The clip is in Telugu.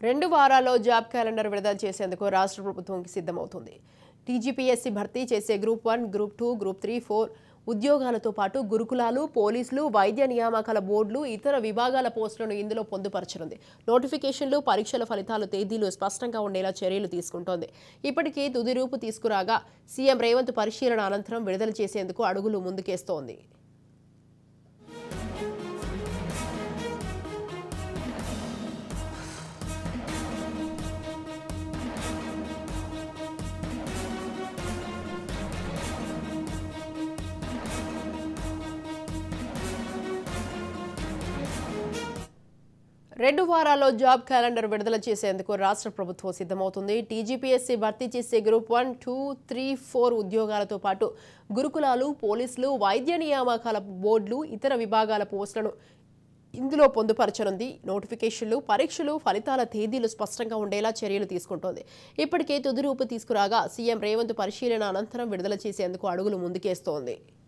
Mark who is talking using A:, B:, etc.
A: రెండు వారాల్లో జాబ్ క్యాలెండర్ విడుదల చేసేందుకు రాష్ట్ర ప్రభుత్వం సిద్ధమవుతుంది టీజీపీఎస్సీ భర్తీ చేసే group one group two group three four ఉద్యోగాలతో పాటు గురుకులాలు పోలీసులు వైద్య నియామకాల బోర్డులు ఇతర విభాగాల పోస్టులను ఇందులో పొందుపరచనుంది నోటిఫికేషన్లు పరీక్షల ఫలితాలు తేదీలు స్పష్టంగా ఉండేలా చర్యలు తీసుకుంటోంది ఇప్పటికే తుది రూపు తీసుకురాగా సీఎం రేవంత్ పరిశీలన అనంతరం విడుదల చేసేందుకు అడుగులు ముందుకేస్తోంది రెండు వారాల్లో జాబ్ క్యాలెండర్ విడుదల చేసేందుకు రాష్ట్ర ప్రభుత్వం సిద్ధమవుతుంది టీజీపీఎస్సీ భర్తీ చేసే group one two three four ఉద్యోగాలతో పాటు గురుకులాలు పోలీసులు వైద్య నియామకాల బోర్డులు ఇతర విభాగాల పోస్టులను ఇందులో పొందుపరచనుంది నోటిఫికేషన్లు పరీక్షలు ఫలితాల తేదీలు స్పష్టంగా ఉండేలా చర్యలు తీసుకుంటోంది ఇప్పటికే తుది రూపు తీసుకురాగా సీఎం రేవంత్ పరిశీలన అనంతరం విడుదల చేసేందుకు అడుగులు ముందుకేస్తోంది